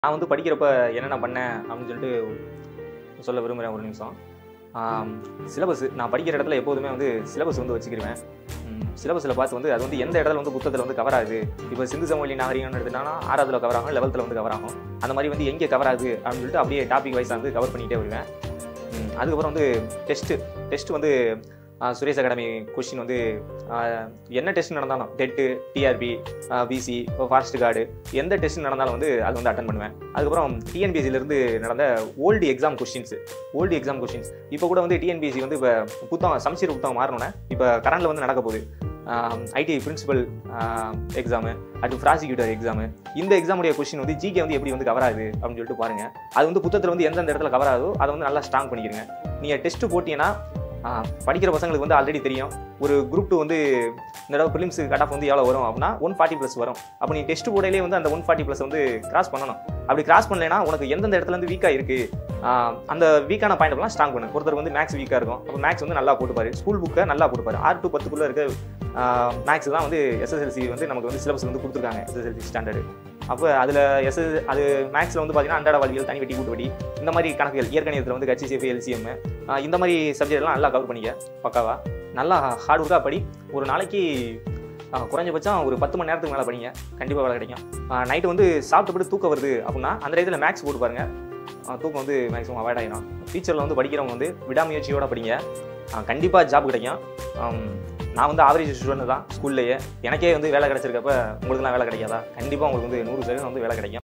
நான் வந்து படிக்கிறப்ப என்னென்ன பண்ணேன் அப்படின்னு சொல்லிட்டு சொல்ல விரும்புகிறேன் ஒரு நிமிஷம் சிலபஸ் நான் படிக்கிற இடத்துல எப்போதுமே வந்து சிலபஸ் வந்து வச்சுக்கிருவேன் சிலபஸில் பார்த்து வந்து அது வந்து எந்த இடத்துல வந்து புத்தகத்தில் வந்து கவர் ஆகுது இப்போ சிந்து சமவெளி நாகரிகம்னு எடுத்துட்டாங்கன்னா ஆறாவதுல கவர் ஆகும் லெவல்த்தில் வந்து கவர் ஆகும் அந்த மாதிரி வந்து எங்கே கவர் ஆகுது அப்படின்னு சொல்லிட்டு அப்படியே டாபிக் வைஸாக வந்து கவர் பண்ணிகிட்டே வருவேன் ம், அதுக்கப்புறம் வந்து டெஸ்ட்டு டெஸ்ட் வந்து ஆ, சுரேஷ் அகாடமி கொஷின் வந்து ஆ, என்ன டெஸ்ட் நடந்தாலும் TET TRB PC forest guard எந்த டெஸ்ட் நடந்தாலும் வந்து அது வந்து அட்டன் பண்ணுவேன் அதுக்கப்புறம் டிஎன்பிஎஸ்சிலேருந்து நடந்த old exam questions old exam questions இப்போ கூட வந்து டிஎன்பிஎஸ்சி வந்து இப்போ புத்தகம் சமச்சீர் புத்தகம் மாறணும்னா இப்போ கரண்டில் வந்து நடக்க போகுது ஐடி பிரின்சிபல் எக்ஸாமு அடுத்து ப்ராசிக்யூட்டர் எக்ஸாமு இந்த எக்ஸாமுடைய கொஸ்டின் வந்து ஜிகே வந்து எப்படி வந்து கவர் ஆகுது அப்படின்னு சொல்லிட்டு பாருங்க அது வந்து புத்தகத்தில் வந்து எந்தெந்த இடத்துல கவர் ஆகுதோ அதை வந்து நல்லா ஸ்ட்ராங் பண்ணிக்கிறங்க நீங்கள் டெஸ்ட் போட்டீங்கன்னா ஆஹ், படிக்கிற பசங்களுக்கு வந்து ஆல்ரெடி தெரியும் ஒரு குரூப் டூ வந்து இந்த தடவை ப்ரிலிம்ஸ் கட் ஆஃப் வந்து எவ்வளோ வரும் அப்படின்னா ஒன் ஃபார்ட்டி ப்ளஸ் வரும் அப்போ நீ டெஸ்ட் போடையிலே வந்து அந்த ஒன் ஃபார்ட்டி ப்ளஸ் வந்து கிராஸ் பண்ணணும் அப்படி கிராஸ் பண்ணலைன்னா உனக்கு எந்தெந்த இடத்துல வந்து வீக்காக இருக்குது அந்த வீக்கான பாயிண்ட்லாம் ஸ்ட்ராங் பண்ணு ஒருத்தர் வந்து மேக்ஸ் வீக்காக இருக்கும் அப்போ மேக்ஸ் வந்து நல்லா போட்டுப்பாரு ஸ்கூல் புக்கை நல்லா போட்டுப்பாரு ஆறு டு பத்துக்குள்ளே இருக்க மேக்ஸ் தான் வந்து எஸ்எஸ்எல்சி வந்து நமக்கு வந்து சிலபஸ் வந்து கொடுத்துருக்காங்க எஸ்எஸ்எல்சி ஸ்டாண்டர்டு அப்போ அதில் எஸ்எஸ் அது மேக்ஸில் வந்து பார்த்தீங்கன்னா அன்றாட வாழ்வியல் தனி வெட்டி கூட்டு வட்டி இந்த மாதிரி கணக்குகள் இயற்கணிதத்தில் வந்து கட்சி சேஃபி எல்சிஎம் இந்த மாதிரி சப்ஜெக்ட்லாம் நல்லா கவர் பண்ணிக்க பக்காவா நல்லா ஹார்ட் ஒர்க்காக படி ஒரு நாளைக்கு ஆ, குறைஞ்சபட்சம் ஒரு பத்து மணி நேரத்துக்கு மேலே படிங்க கண்டிப்பாக வேலை கிடைக்கும் நைட்டு வந்து சாப்பிட்டுப்பட்டு தூக்கம் வருது அப்படின்னா அந்த இடத்துல மேக்ஸ் போட்டு பாருங்க ஆ, தூக்கம் வந்து மேக்ஸிமம் அவாய்ட் ஆகிடும் ஃபியூச்சரில் வந்து படிக்கிறவங்க வந்து விடாமுயற்சியோட படிங்க கண்டிப்பாக ஜாப் கிடைக்கும் ஆம், நான் வந்து ஆவரேஜ் ஸ்டூடெண்ட் தான் ஸ்கூல்லையே எனக்கே வந்து வேலை கிடைச்சிருக்கப்ப உங்களுக்குலாம் வேலை கிடைக்காதா கண்டிப்பாக உங்களுக்கு வந்து நூறு சதவீதம் வந்து வேலை கிடைக்கும்